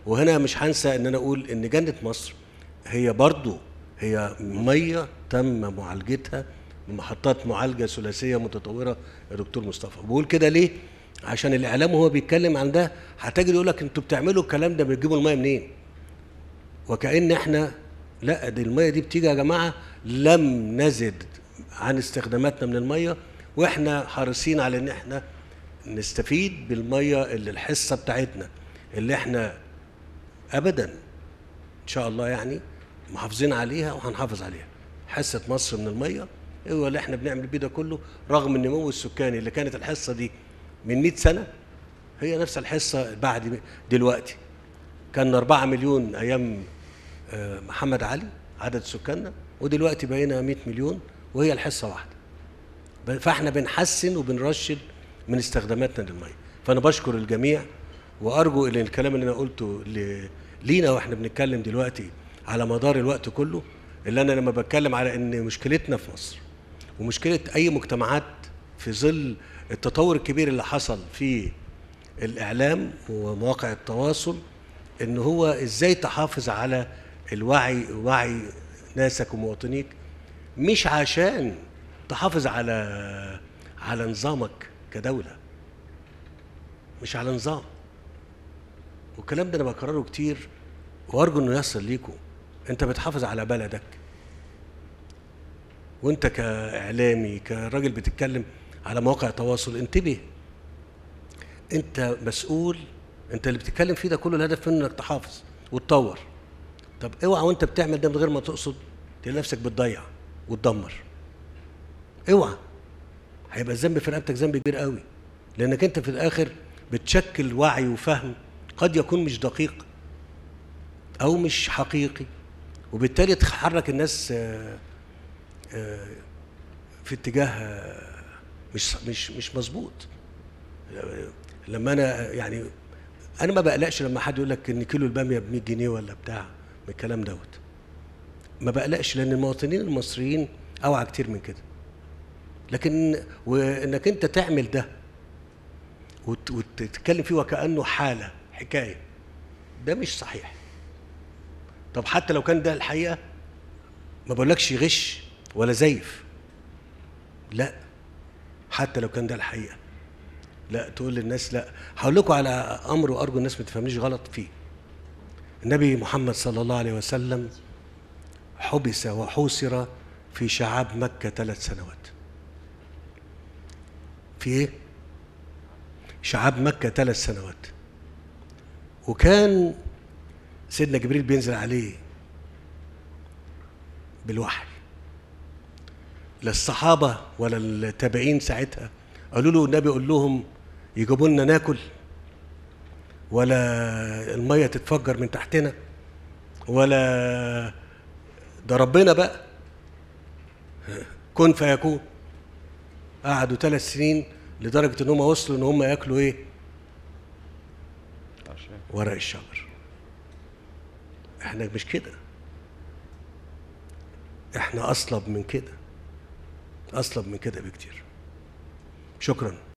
وهنا مش هنسى ان انا اقول ان جنه مصر هي برضو هي ميه تم معالجتها بمحطات معالجه ثلاثيه متطوره يا دكتور مصطفى بقول كده ليه عشان الاعلام وهو بيتكلم عن ده هتجد يقول لك انتوا بتعملوا الكلام ده بتجيبوا الميه منين وكأن احنا لا دي الميه دي بتيجي يا جماعه لم نزد عن استخداماتنا من الميه واحنا حريصين على ان احنا نستفيد بالميه اللي الحصه بتاعتنا اللي احنا ابدا ان شاء الله يعني محافظين عليها وهنحافظ عليها حصه مصر من الميه هو اللي احنا بنعمل بيه ده كله رغم النمو السكاني اللي كانت الحصه دي من 100 سنه هي نفس الحصه بعد دلوقتي كان 4 مليون ايام آه، محمد علي عدد سكاننا ودلوقتي بقينا 100 مليون وهي الحصه واحده ب- فاحنا بنحسن وبنرشد من استخداماتنا للميه فانا بشكر الجميع وارجو ان الكلام اللي انا قلته ل- لينا واحنا بنتكلم دلوقتي على مدار الوقت كله اللي انا لما بتكلم على ان مشكلتنا في مصر ومشكله اي مجتمعات في ظل التطور الكبير اللي حصل في الاعلام ومواقع التواصل ان هو ازاي تحافظ على الوعي وعي ناسك ومواطنيك مش عشان تحافظ على على نظامك كدوله مش على نظام والكلام ده انا بكرره كتير وارجو انه يصل ليكم انت بتحافظ على بلدك وانت كاعلامي كراجل بتتكلم على مواقع التواصل انتبه انت مسؤول انت اللي بتتكلم فيه ده كله الهدف منه انك تحافظ وتطور طب اوعى وانت بتعمل ده من غير ما تقصد تلاقي نفسك بتضيع وتدمر اوعى هيبقى الذنب في رقبتك ذنب كبير قوي لانك انت في الاخر بتشكل وعي وفهم قد يكون مش دقيق او مش حقيقي وبالتالي تحرك الناس آه، آه، في اتجاه آه، مش مش مش مظبوط لما انا يعني انا ما بقلقش لما حد يقول لك ان كيلو الباميه ب 100 جنيه ولا بتاع من الكلام دوت ما بقلقش لان المواطنين المصريين اوعى كتير من كده لكن وانك انت تعمل ده وت- وتتكلم فيه وكانه حاله حكايه ده مش صحيح طب حتى لو كان ده الحقيقه ما بقولكش غش ولا زيف لا حتى لو كان ده الحقيقه لا تقول للناس لا هقول لكم على امر وارجو الناس ما تفهمنيش غلط فيه النبي محمد صلى الله عليه وسلم حبس وحوصر في شعاب مكه ثلاث سنوات في ايه شعاب مكه ثلاث سنوات وكان سيدنا جبريل بينزل عليه بالوحي لا الصحابه ولا التابعين ساعتها قالوا له النبي قول لهم يجيبوا لنا ناكل ولا الميه تتفجر من تحتنا ولا ده ربنا بقى كن فيكون قعدوا ثلاث سنين لدرجه ان هم وصلوا ان هم ياكلوا ايه ورق الشجر احنا مش كده احنا اصلب من كده اصلب من كده بكتير شكرا